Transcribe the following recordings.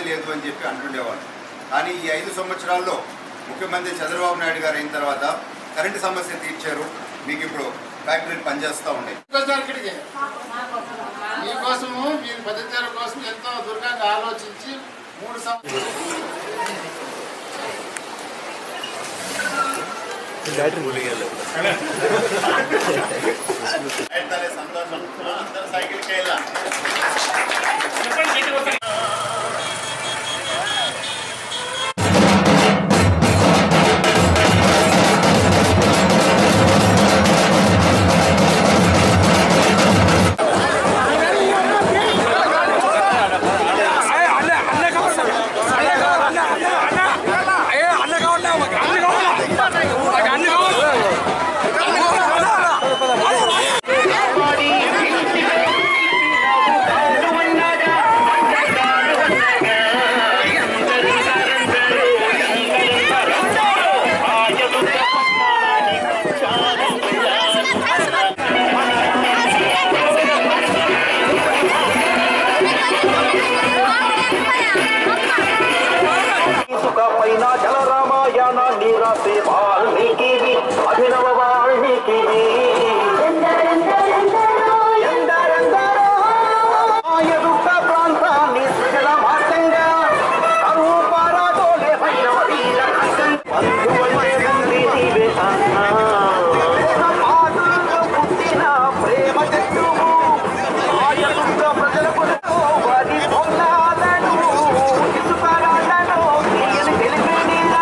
లేదు అని చెప్పి అంటుండేవాళ్ళు కానీ ఈ ఐదు సంవత్సరాల్లో ముఖ్యమంత్రి చంద్రబాబు నాయుడు గారు అయిన తర్వాత కరెంటు సమస్య తీర్చారు మీకు ఇప్పుడు ఫ్యాక్టరీలు పనిచేస్తూ ఉన్నాయి వచ్చారు ఇక్కడికి మీకోసము మీ పద్ధతి కోసం ఎంతో దుర్గంగా ఆలోచించి మూడు సంవత్సరాలు సంతోషం అందరూ సైకిల్కి వెళ్ళా పైన జల రామాయణ నీరాసే వాల్మీకి అభినవ వాల్మీకి ఎదుట ప్రాంతాన్ని సృజన మార్గంగా కరువు పారాటోలే భైరవ వీర కంఠం బంధువంటే తండ్రి నీవే అన్నా. పాదుల్లో పుట్టిన ప్రేమ చెట్టు ఆయదుర్గ ప్రజలకు వారి పొందాలను ఇసుకరాళ్లను తీయని తెలిపి నీళ్ళ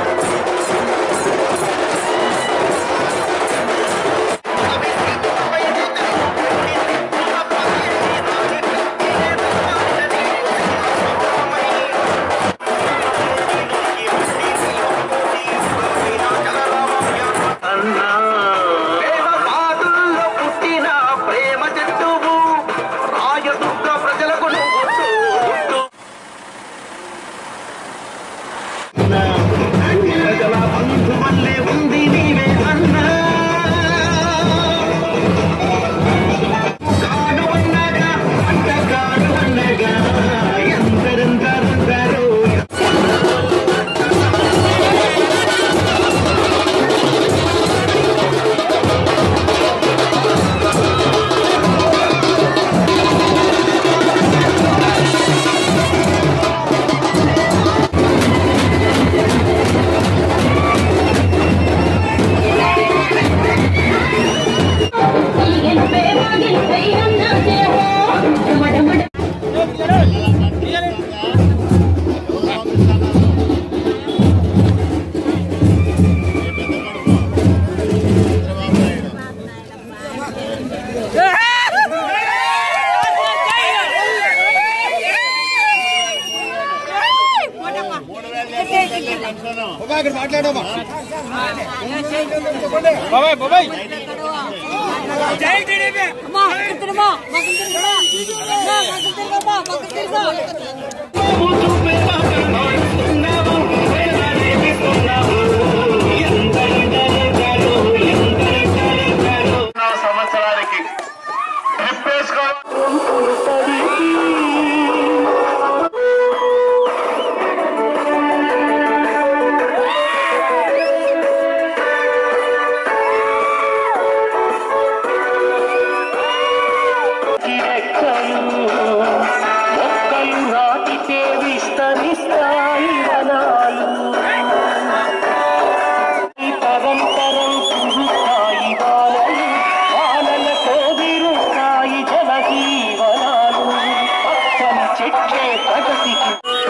పాదుల్లో పుట్టిన ప్రేమ చెట్టువు రాయదుర్గ ప్రజలకు నువ్వు తోడు. ప్రజల బంధు వల్లే ఉంది నీవే అన్నా కాడు అన్నగా అంటగాడు అన్నగా ఎందరెందరెందరో జై టీడీపీ అమ్మా తిరుమా మాకు తిరుమా మాకు తిరుమా మాకు తిరుమా సంవత్సరానికి మొక్కలు నాటితే విస్తరిస్తాయి వనాలు తరంతరం కురుతాయి వానలు వానలతో విరుస్తాయి జలజీవనాలు పచ్చని చెట్లే ప్రగతికి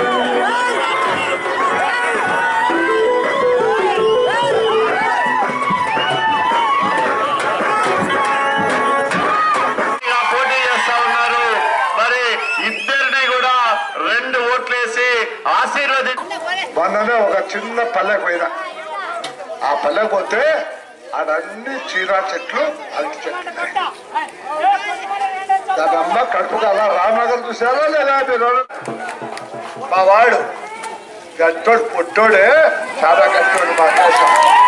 పోటీ చేస్తా ఉన్నారు మరి ఇద్దరిని కూడా రెండు ఓట్లేసి ఆశీర్వది మొన్ననే ఒక చిన్న పల్లెకు పోయినా ఆ పల్లెకు పోతే ఆడన్ని చీరా చెట్లు అరటి చెట్లు ఉన్నాయి. దాని అమ్మ కడుపు అలా రామనగర్ చూసారా లేదా మీరు మా వాడు గట్టోడు పొట్టోడే చాలా గట్టోడు మా దేశం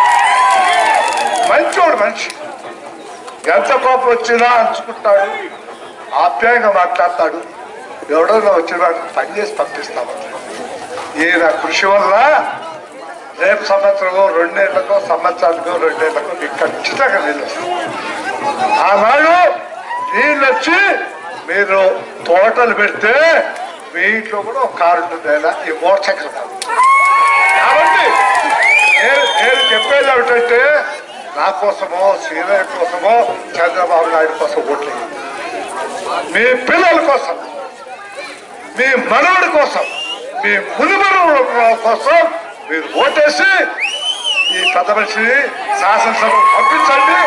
మంచోడు మనిషి ఎంత కోపం వచ్చినా అంచుకుంటాడు ఆప్యాయంగా మాట్లాడతాడు ఎవడన్నా వచ్చిన వాడికి పని చేసి పంపిస్తామని ఈయన కృషి వల్ల రేపు సంవత్సరమో రెండేళ్లకో సంవత్సరానికో రెండేళ్లకో మీకు ఖచ్చితంగా నీళ్ళు వస్తాయి ఆనాడు నీళ్ళు వచ్చి మీరు తోటలు పెడితే మీ ఇంట్లో కూడా ఒక కారు ఉంటుంది ఆయన ఈ మోటార్ సైకిల్ కాదు కాబట్టి నేను నేను చెప్పేది ఏమిటంటే నా కోసమో సీనయ్య కోసమో చంద్రబాబు నాయుడు కోసం ఓట్లు వేయండి. మీ పిల్లల కోసం మీ మనవడి కోసం మీ మునిమనవుల కోసం మీరు ఓటేసి ఈ పెద్ద మనిషిని శాసనసభకు పంపించండి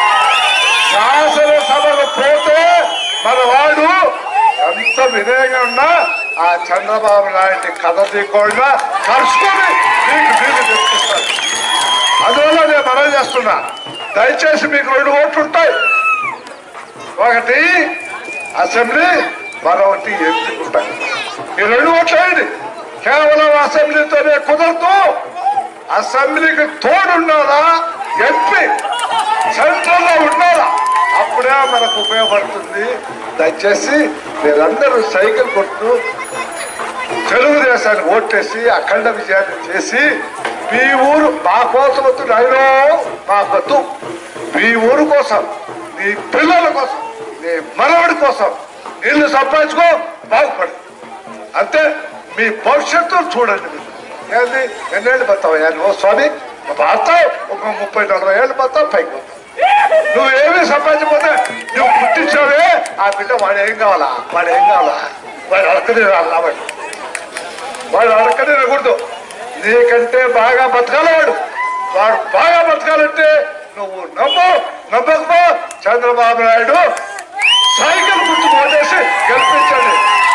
శాసనసభకు పోతే మన వాడు ఎంత వినయంగా ఉన్నా ఆ చంద్రబాబు నాయుడిని కథ తీయకుండా కలుసుకొని మీకు నీళ్లు తెప్పిస్తాడు అందువల్ల నేను మనం చేస్తున్నా దయచేసి మీకు రెండు ఓట్లు ఉంటాయి ఒకటి అసెంబ్లీ మరొకటి ఎంపీ ఉంటాయి ఈ రెండు ఓట్లు వేయండి కేవలం అసెంబ్లీతోనే కుదరదు అసెంబ్లీకి తోడున్నారా ఎంపీ సెంట్రల్ లో ఉండాలా అప్పుడే మనకు ఉపయోగపడుతుంది దయచేసి మీరందరూ సైకిల్ కొట్టు తెలుగుదేశానికి ఓట్టేసి అఖండ విజయాన్ని చేసి మీ ఊరు మా కోసం వద్దు నాయనో మాకొద్దు మీ ఊరు కోసం నీ పిల్లల కోసం నీ మనవడి కోసం ఇల్లు సంపాదించుకో బాగుపడు అంతే మీ భవిష్యత్తు చూడండి మీరు ఏంది ఎన్నేళ్ళు బతావయ్యా నువ్వు స్వామి బతావు ఒక ముప్పై నలభై ఏళ్ళు బతావు పైకి పోతావు నువ్వేమీ సంపాదించకపోతే నువ్వు పుట్టించావే ఆ బిడ్డ వాడు ఏం కావాలా వాడు ఏం కావాలా వాడు అడకనే రావాలి వాడు అడకనే రాకూడదు నీకంటే బాగా బతకాలి వాడు వాడు బాగా బతకాలంటే నువ్వు నమ్ము నమ్మకపో చంద్రబాబు నాయుడు సైకిల్ గుర్తు ఓటేసి గెలిపించండి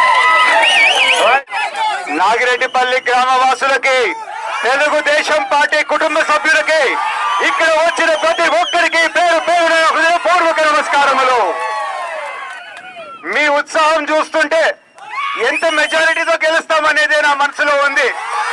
నాగిరెడ్డిపల్లి గ్రామవాసులకి తెలుగుదేశం పార్టీ కుటుంబ సభ్యులకి ఇక్కడ వచ్చిన ప్రతి ఒక్కరికి పేరు పేరు హృదయపూర్వక నమస్కారములు మీ ఉత్సాహం చూస్తుంటే ఎంత మెజారిటీతో గెలుస్తామనేదే నా మనసులో ఉంది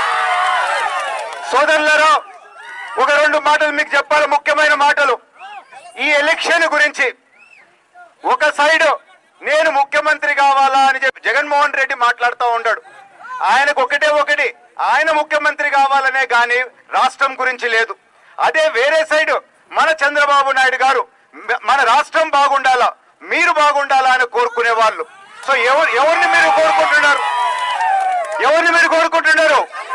సోదరులరా ఒక రెండు మాటలు మీకు చెప్పాలి ముఖ్యమైన మాటలు ఈ ఎలక్షన్ గురించి ఒక సైడ్ నేను ముఖ్యమంత్రి కావాలా అని చెప్పి జగన్మోహన్ రెడ్డి మాట్లాడుతూ ఉంటాడు ఆయనకు ఒకటే ఒకటి ఆయన ముఖ్యమంత్రి కావాలనే గాని రాష్ట్రం గురించి లేదు అదే వేరే సైడ్ మన చంద్రబాబు నాయుడు గారు మ- మన రాష్ట్రం బాగుండాలా మీరు బాగుండాలా అని కోరుకునే వాళ్ళు సో ఎవరు ఎవరిని మీరు కోరుకుంటున్నారు ఎవరిని మీరు కోరుకుంటున్నారు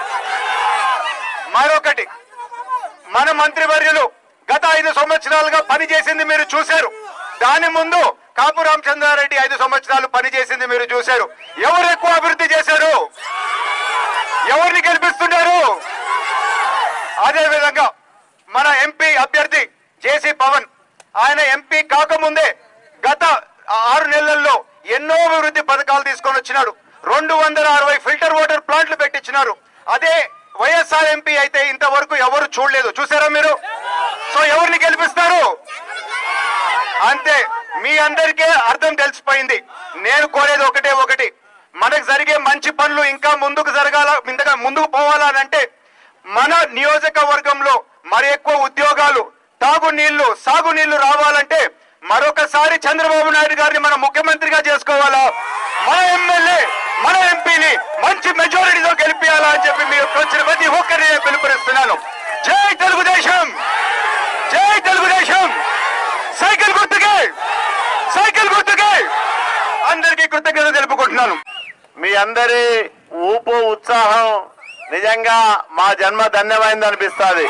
మరొకటి మన మంత్రివర్యులు గత ఐదు సంవత్సరాలుగా పనిచేసింది మీరు చూశారు దాని ముందు కాపు రామచంద్రారెడ్డి ఐదు సంవత్సరాలు పనిచేసింది మీరు చూశారు ఎవరు ఎక్కువ అభివృద్ధి చేశారు ఎవరిని గెలిపిస్తున్నారు అదే విధంగా మన ఎంపీ అభ్యర్థి జేసీ పవన్ ఆయన ఎంపీ కాకముందే గత ఆరు నెలల్లో ఎన్నో అభివృద్ధి పథకాలు తీసుకొని వచ్చినాడు రెండు వందల అరవై ఫిల్టర్ వాటర్ ప్లాంట్లు పెట్టించినారు అదే వైఎస్ఆర్ ఎంపీ అయితే ఇంతవరకు ఎవరు చూడలేదు చూసారా మీరు సో ఎవరిని గెలిపిస్తారు అంతే మీ అందరికీ అర్థం తెలిసిపోయింది నేను కోరేది ఒకటే ఒకటి మనకు జరిగే మంచి పనులు ఇంకా ముందుకు జరగాల ఇంతగా ముందుకు పోవాలనంటే మన నియోజకవర్గంలో మరి ఎక్కువ ఉద్యోగాలు తాగునీళ్లు సాగునీళ్లు రావాలంటే మరొకసారి చంద్రబాబు నాయుడు గారిని మనం ముఖ్యమంత్రిగా చేసుకోవాలా మన ఎమ్మెల్యే మన ఎంపీని మంచి మెజారిటీతో గెలిపించాలా అని చెప్పి మీరు వచ్చిన ప్రతి ఒక్కరిని నేను పిలుపునిస్తున్నాను జై తెలుగుదేశం జై తెలుగుదేశం సైకిల్ గుర్తుకే సైకిల్ గుర్తుకే అందరికీ కృతజ్ఞత తెలుపుకుంటున్నాను మీ అందరి ఊపు ఉత్సాహం నిజంగా మా జన్మ ధన్యమైంది అనిపిస్తుంది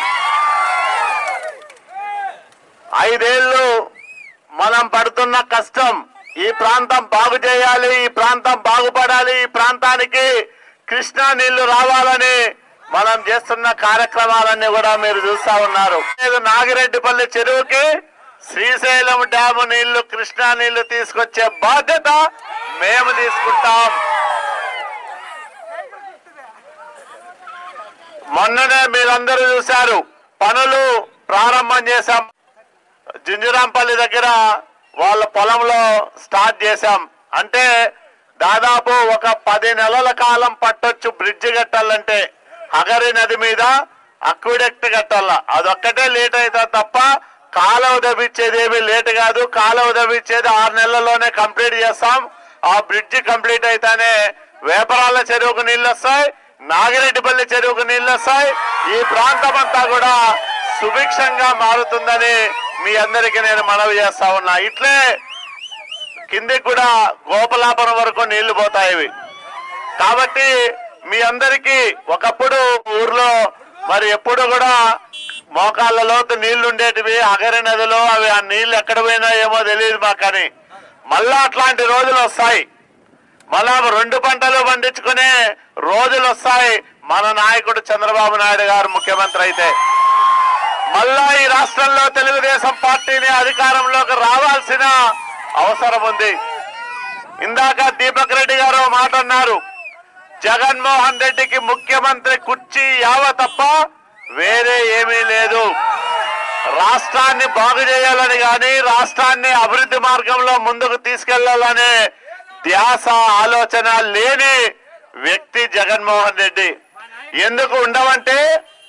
ఐదేళ్లు మనం పడుతున్న కష్టం ఈ ప్రాంతం బాగు చేయాలి ఈ ప్రాంతం బాగుపడాలి ఈ ప్రాంతానికి కృష్ణా నీళ్లు రావాలని మనం చేస్తున్న కార్యక్రమాలన్నీ కూడా మీరు చూస్తా ఉన్నారు లేదు నాగిరెడ్డిపల్లి చెరువుకి శ్రీశైలం డ్యాము నీళ్లు కృష్ణా నీళ్లు తీసుకొచ్చే బాధ్యత మేము తీసుకుంటాం మొన్ననే మీరందరూ చూశారు పనులు ప్రారంభం చేశాం జింజురాంపల్లి దగ్గర వాళ్ళ పొలంలో స్టార్ట్ చేశాం అంటే దాదాపు ఒక పది నెలల కాలం పట్టొచ్చు బ్రిడ్జ్ కట్టాలంటే హగరి నది మీద అక్విడెక్ట్ కట్టాల అదొక్కటే లేట్ అవుతుంది తప్ప కాలువ దవ్విచ్చేది ఏమీ లేట్ కాదు కాలువ దవ్విచ్చేది ఆరు నెలల్లోనే కంప్లీట్ చేస్తాం ఆ బ్రిడ్జి కంప్లీట్ అయితేనే వేపరాళ్ళ చెరువుకు నీళ్ళు వస్తాయి నాగిరెడ్డిపల్లి చెరువుకు నీళ్ళు వస్తాయి ఈ ప్రాంతం అంతా కూడా సుభిక్షంగా మారుతుందని మీ అందరికీ నేను మనవి చేస్తా ఉన్నా ఇట్లే కిందికి కూడా గోపలాపురం వరకు నీళ్లు పోతాయి ఇవి కాబట్టి మీ అందరికీ ఒకప్పుడు ఊర్లో మరి ఎప్పుడు కూడా మోకాళ్ళ లోతు నీళ్లు ఉండేటివి అగరి నదిలో అవి ఆ నీళ్లు ఎక్కడ పోయినా ఏమో తెలియదు మాకు కానీ మళ్ళా అట్లాంటి రోజులు వస్తాయి మళ్ళా రెండు పంటలు పండించుకునే రోజులు వస్తాయి మన నాయకుడు చంద్రబాబు నాయుడు గారు ముఖ్యమంత్రి అయితే మళ్ళా ఈ రాష్ట్రంలో తెలుగుదేశం పార్టీని అధికారంలోకి రావాల్సిన అవసరం ఉంది ఇందాక దీపక్ రెడ్డి గారు ఓ మాట అన్నారు జగన్మోహన్ రెడ్డికి ముఖ్యమంత్రి కుర్చీ యావ తప్ప వేరే ఏమీ లేదు రాష్ట్రాన్ని బాగు చేయాలని గాని రాష్ట్రాన్ని అభివృద్ధి మార్గంలో ముందుకు తీసుకెళ్లాలనే ధ్యాస ఆలోచన లేని వ్యక్తి జగన్మోహన్ రెడ్డి ఎందుకు ఉండవంటే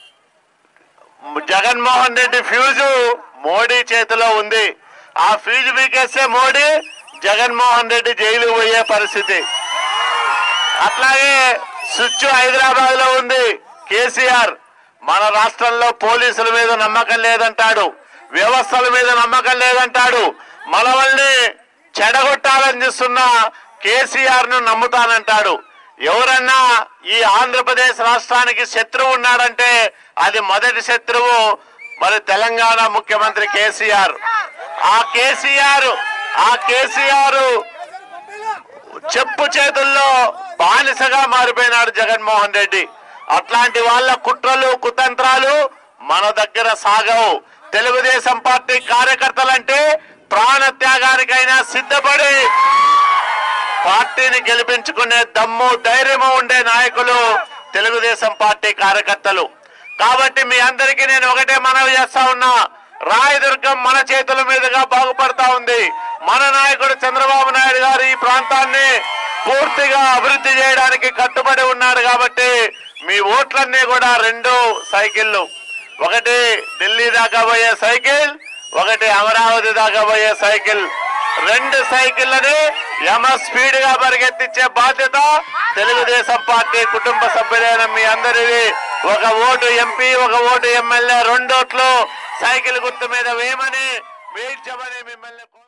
జగన్మోహన్ రెడ్డి ఫ్యూజు మోడీ చేతిలో ఉంది ఆ ఫ్యూజు పీకేస్తే మోడీ జగన్మోహన్ రెడ్డి జైలు పోయే పరిస్థితి అట్లాగే స్విచ్ హైదరాబాద్ లో ఉంది కేసీఆర్ మన రాష్ట్రంలో పోలీసుల మీద నమ్మకం లేదంటాడు వ్యవస్థల మీద నమ్మకం లేదంటాడు మన వాళ్ళని చెడగొట్టాలని చూస్తున్న కేసీఆర్ ను నమ్ముతానంటాడు ఎవరన్నా ఈ ఆంధ్రప్రదేశ్ రాష్ట్రానికి శత్రువు ఉన్నాడంటే అది మొదటి శత్రువు మరి తెలంగాణ ముఖ్యమంత్రి కేసీఆర్ ఆ కేసీఆర్ ఆ కేసీఆర్ చెప్పు చేతుల్లో బానిసగా మారిపోయినాడు జగన్మోహన్ రెడ్డి అట్లాంటి వాళ్ళ కుట్రలు కుతంత్రాలు మన దగ్గర సాగవు తెలుగుదేశం పార్టీ కార్యకర్తలంటే ప్రాణ త్యాగానికైనా సిద్ధపడి పార్టీని గెలిపించుకునే దమ్ము ధైర్యము ఉండే నాయకులు తెలుగుదేశం పార్టీ కార్యకర్తలు కాబట్టి మీ అందరికీ నేను ఒకటే మనవి చేస్తా ఉన్నా రాయదుర్గం మన చేతుల మీదుగా బాగుపడతా ఉంది మన నాయకుడు చంద్రబాబు నాయుడు గారు ఈ ప్రాంతాన్ని పూర్తిగా అభివృద్ధి చేయడానికి కట్టుబడి ఉన్నాడు కాబట్టి మీ ఓట్లన్నీ కూడా రెండు సైకిళ్ళు ఒకటి ఢిల్లీ దాకా పోయే సైకిల్ ఒకటి అమరావతి దాకా పోయే సైకిల్ రెండు సైకిళ్ళని యమ స్పీడ్ గా పరిగెత్తించే బాధ్యత తెలుగుదేశం పార్టీ కుటుంబ సభ్యులైన మీ అందరిది ఒక ఓటు ఎంపీ ఒక ఓటు ఎమ్మెల్యే రెండోట్లు సైకిల్ గుర్తు మీద వేయమని వేయించమని మిమ్మల్ని కోరు-